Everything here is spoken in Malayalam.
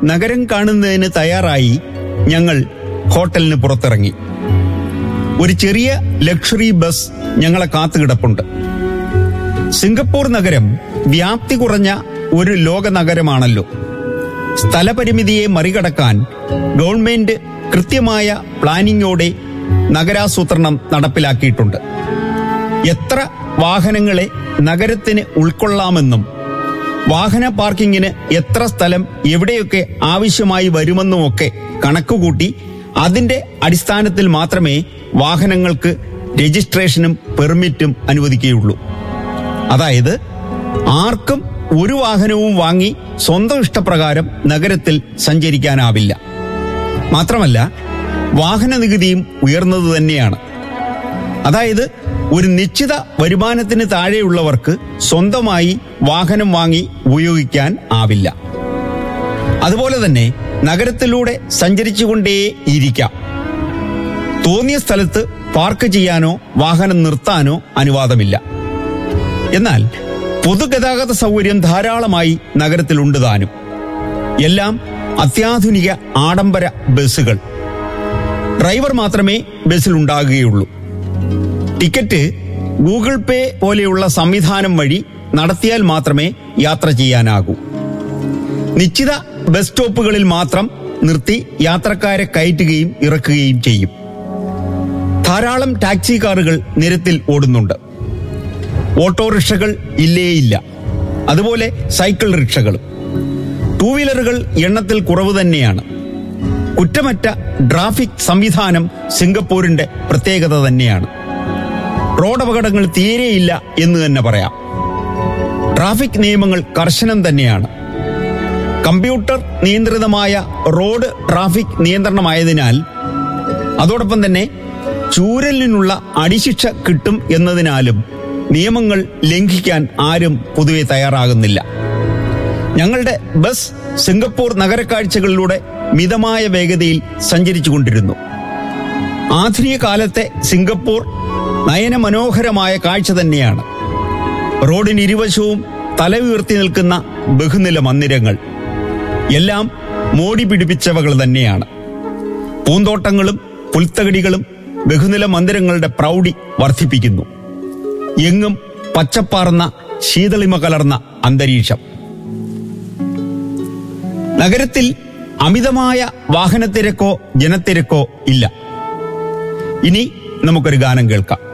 നഗരം കാണുന്നതിന് തയ്യാറായി ഞങ്ങൾ ഹോട്ടലിന് പുറത്തിറങ്ങി ഒരു ചെറിയ ലക്ഷറി ബസ് ഞങ്ങളെ കാത്തുകിടപ്പുണ്ട് സിംഗപ്പൂർ നഗരം വ്യാപ്തി കുറഞ്ഞ ഒരു ലോക നഗരമാണല്ലോ സ്ഥലപരിമിതിയെ മറികടക്കാൻ ഗവൺമെന്റ് കൃത്യമായ പ്ലാനിങ്ങോടെ നഗരാസൂത്രണം നടപ്പിലാക്കിയിട്ടുണ്ട് എത്ര വാഹനങ്ങളെ നഗരത്തിന് ഉൾക്കൊള്ളാമെന്നും വാഹന പാർക്കിങ്ങിന് എത്ര സ്ഥലം എവിടെയൊക്കെ ആവശ്യമായി വരുമെന്നുമൊക്കെ കണക്കുകൂട്ടി അതിന്റെ അടിസ്ഥാനത്തിൽ മാത്രമേ വാഹനങ്ങൾക്ക് രജിസ്ട്രേഷനും പെർമിറ്റും അനുവദിക്കുകയുള്ളൂ അതായത് ആർക്കും ഒരു വാഹനവും വാങ്ങി സ്വന്തം ഇഷ്ടപ്രകാരം നഗരത്തിൽ സഞ്ചരിക്കാനാവില്ല മാത്രമല്ല വാഹന നികുതിയും ഉയർന്നത് തന്നെയാണ് അതായത് ഒരു നിശ്ചിത വരുമാനത്തിന് താഴെയുള്ളവർക്ക് സ്വന്തമായി വാഹനം വാങ്ങി ഉപയോഗിക്കാൻ ആവില്ല അതുപോലെ തന്നെ നഗരത്തിലൂടെ സഞ്ചരിച്ചുകൊണ്ടേ ഇരിക്കാം തോന്നിയ സ്ഥലത്ത് പാർക്ക് ചെയ്യാനോ വാഹനം നിർത്താനോ അനുവാദമില്ല എന്നാൽ പൊതുഗതാഗത സൗകര്യം ധാരാളമായി നഗരത്തിലുണ്ട് താനും എല്ലാം അത്യാധുനിക ആഡംബര ബസ്സുകൾ ഡ്രൈവർ മാത്രമേ ബസ്സിൽ ഉണ്ടാകുകയുള്ളൂ ടിക്കറ്റ് ഗൂഗിൾ പേ പോലെയുള്ള സംവിധാനം വഴി നടത്തിയാൽ മാത്രമേ യാത്ര ചെയ്യാനാകൂ നിശ്ചിത ബസ് സ്റ്റോപ്പുകളിൽ മാത്രം നിർത്തി യാത്രക്കാരെ കയറ്റുകയും ഇറക്കുകയും ചെയ്യും ധാരാളം ടാക്സി കാറുകൾ നിരത്തിൽ ഓടുന്നുണ്ട് ഓട്ടോറിക്ഷകൾ ഇല്ലേയില്ല അതുപോലെ സൈക്കിൾ റിക്ഷകളും ടൂ വീലറുകൾ എണ്ണത്തിൽ കുറവ് തന്നെയാണ് കുറ്റമറ്റ ട്രാഫിക് സംവിധാനം സിംഗപ്പൂരിന്റെ പ്രത്യേകത തന്നെയാണ് റോഡ് അപകടങ്ങൾ തീരെയില്ല എന്ന് തന്നെ പറയാം ട്രാഫിക് നിയമങ്ങൾ കർശനം തന്നെയാണ് കമ്പ്യൂട്ടർ നിയന്ത്രിതമായ റോഡ് ട്രാഫിക് നിയന്ത്രണമായതിനാൽ അതോടൊപ്പം തന്നെ ചൂരലിനുള്ള അടിശിക്ഷ കിട്ടും എന്നതിനാലും നിയമങ്ങൾ ലംഘിക്കാൻ ആരും പൊതുവെ തയ്യാറാകുന്നില്ല ഞങ്ങളുടെ ബസ് സിംഗപ്പൂർ നഗരക്കാഴ്ചകളിലൂടെ മിതമായ വേഗതയിൽ സഞ്ചരിച്ചു കൊണ്ടിരുന്നു ആധുനിക കാലത്തെ സിംഗപ്പൂർ നയനമനോഹരമായ കാഴ്ച തന്നെയാണ് റോഡിന് ഇരുവശവും തല ഉയർത്തി നിൽക്കുന്ന ബഹുനില മന്ദിരങ്ങൾ എല്ലാം മോടി പിടിപ്പിച്ചവകൾ തന്നെയാണ് പൂന്തോട്ടങ്ങളും പുൽത്തകടികളും ബഹുനില മന്ദിരങ്ങളുടെ പ്രൗഢി വർദ്ധിപ്പിക്കുന്നു എങ്ങും പച്ചപ്പാർന്ന ശീതളിമ കലർന്ന അന്തരീക്ഷം നഗരത്തിൽ അമിതമായ വാഹനത്തിരക്കോ ജനത്തിരക്കോ ഇല്ല ഇനി നമുക്കൊരു ഗാനം കേൾക്കാം